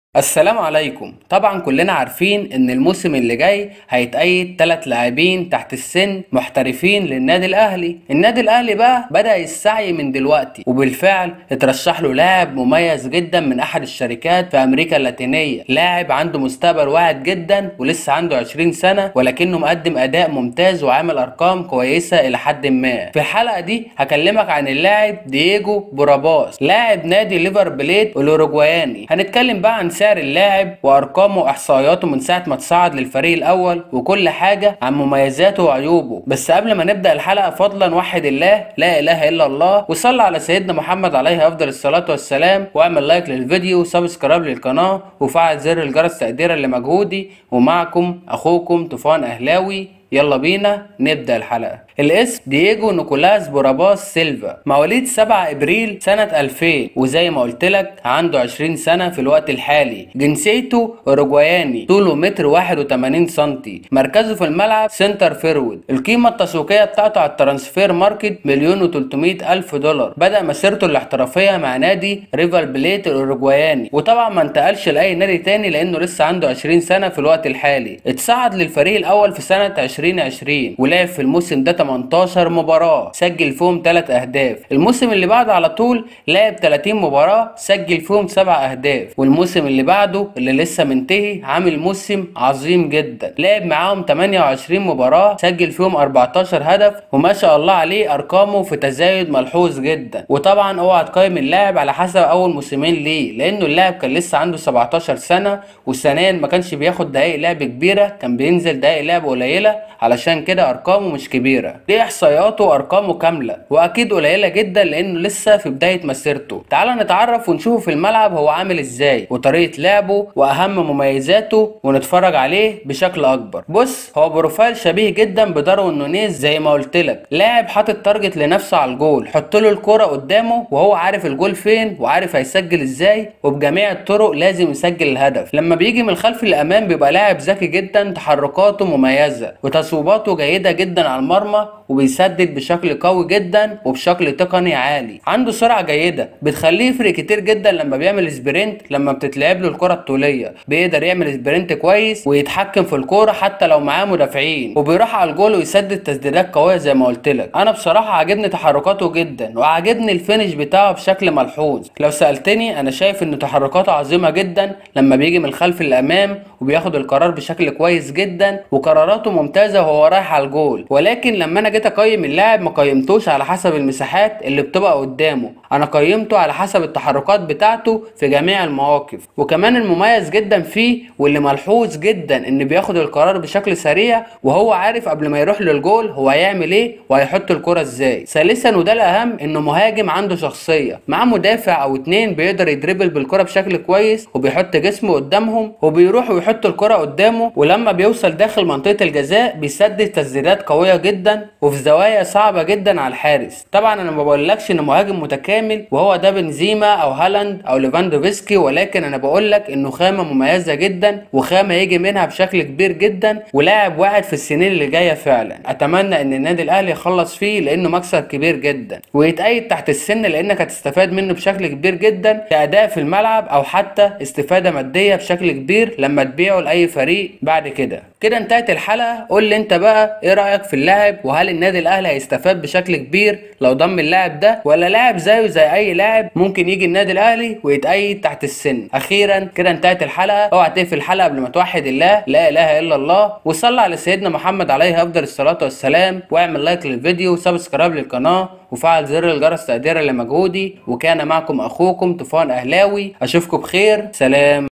السلام عليكم طبعا كلنا عارفين ان الموسم اللي جاي هيتأيد ثلاث لاعبين تحت السن محترفين للنادي الاهلي النادي الاهلي بقى بدأ السعي من دلوقتي وبالفعل اترشح له لاعب مميز جدا من احد الشركات في امريكا اللاتينية لاعب عنده مستقبل واعد جدا ولسه عنده 20 سنة ولكنه مقدم اداء ممتاز وعامل ارقام كويسة الى حد ما في الحلقة دي هكلمك عن اللاعب دييجو بوراباس لاعب نادي ليفر بليت الاوروجواياني هنتكلم بقى عن سعر اللاعب وارقامه واحصائياته من ساعه ما تصعد للفريق الاول وكل حاجه عن مميزاته وعيوبه بس قبل ما نبدا الحلقه فضلا وحد الله لا اله الا الله وصلى على سيدنا محمد عليه افضل الصلاه والسلام واعمل لايك للفيديو وسبسكرايب للقناه وفعل زر الجرس تقديرا لمجهودي ومعكم اخوكم طوفان اهلاوي يلا بينا نبدأ الحلقة الاسم دييجو نيكولاس بوراباس سيلفا مواليد 7 ابريل سنة 2000 وزي ما قلت لك عنده 20 سنة في الوقت الحالي جنسيته اوروجواياني طوله متر 81 سنتي مركزه في الملعب سنتر فيرود القيمة التسويقية بتاعته على الترانسفير ماركت مليون و300 الف دولار بدأ مسيرته الاحترافية مع نادي ريفال بليت الاوروجواياني وطبعا ما انتقلش لأي نادي تاني لأنه لسه عنده 20 سنة في الوقت الحالي اتصعد للفريق الأول في سنة 2020 ولعب في الموسم ده 18 مباراة سجل فيهم 3 أهداف الموسم اللي بعده على طول لعب 30 مباراة سجل فيهم 7 أهداف والموسم اللي بعده اللي لسه منتهي عامل موسم عظيم جدا لعب معاهم 28 مباراة سجل فيهم 14 هدف وما شاء الله عليه أرقامه في تزايد ملحوظ جدا وطبعا اوعى تقيم اللاعب على حسب أول موسمين ليه لأنه اللاعب كان لسه عنده 17 سنة وثانيا ما كانش بياخد دقايق لعب كبيرة كان بينزل دقايق لعب قليلة علشان كده ارقامه مش كبيره دي احصائياته وارقامه كامله واكيد قليله جدا لانه لسه في بدايه مسيرته تعال نتعرف ونشوفه في الملعب هو عامل ازاي وطريقه لعبه واهم مميزاته ونتفرج عليه بشكل اكبر بص هو بروفايل شبيه جدا بداروين نونيز زي ما قلت لك لاعب حاطط تارجت لنفسه على الجول حط له الكره قدامه وهو عارف الجول فين وعارف هيسجل ازاي وبجميع الطرق لازم يسجل الهدف لما بيجي من الخلف للامام بيبقى لاعب ذكي جدا تحركاته مميزه تصويباته جيدة جدا على المرمى وبيسدد بشكل قوي جدا وبشكل تقني عالي عنده سرعة جيدة بتخليه يفرق كتير جدا لما بيعمل سبرنت لما بتتلعب له الكرة الطولية بيقدر يعمل سبرنت كويس ويتحكم في الكورة حتى لو معاه مدافعين وبيروح على الجول ويسدد تسديدات قوية زي ما قلت لك انا بصراحة عاجبني تحركاته جدا وعاجبني الفينش بتاعه بشكل ملحوظ لو سألتني انا شايف ان تحركاته عظيمة جدا لما بيجي من الخلف للامام وبياخد القرار بشكل كويس جدا وقراراته ممتازة وهو رايح على الجول ولكن لما انا جيت اقيم اللاعب ما قيمتوش على حسب المساحات اللي بتبقى قدامه انا قيمته على حسب التحركات بتاعته في جميع المواقف وكمان المميز جدا فيه واللي ملحوظ جدا ان بياخد القرار بشكل سريع وهو عارف قبل ما يروح للجول هو هيعمل ايه وهيحط الكرة ازاي ثالثا وده الاهم انه مهاجم عنده شخصية مع مدافع او اتنين بيقدر يدربل بالكرة بشكل كويس وبيحط جسمه قدامهم وبيروح ويحط الكرة قدامه ولما بيوصل داخل منطقة الجزاء بيسدد تسديدات قويه جدا وفي زوايا صعبه جدا على الحارس طبعا انا ما بقولكش ان مهاجم متكامل وهو ده بنزيما او هالاند او ليفاندوفسكي ولكن انا بقول لك انه خامه مميزه جدا وخامه يجي منها بشكل كبير جدا ولاعب واحد في السنين اللي جايه فعلا اتمنى ان النادي الاهلي يخلص فيه لانه مكسب كبير جدا ويتأيد تحت السن لانك هتستفاد منه بشكل كبير جدا كاداء في الملعب او حتى استفاده ماديه بشكل كبير لما تبيعه لاي فريق بعد كده كده انتهت الحلقه قول لي انت بقى ايه رايك في اللاعب وهل النادي الاهلي هيستفاد بشكل كبير لو ضم اللاعب ده ولا لاعب زيه زي اي لاعب ممكن يجي النادي الاهلي ويتأيد تحت السن اخيرا كده انتهت الحلقه اوعى تقفل الحلقه قبل ما توحد الله لا اله الا الله وصلى على سيدنا محمد عليه افضل الصلاه والسلام واعمل لايك للفيديو وسبسكرايب للقناه وفعل زر الجرس تقديرا لمجهودي وكان معكم اخوكم طوفان اهلاوي اشوفكم بخير سلام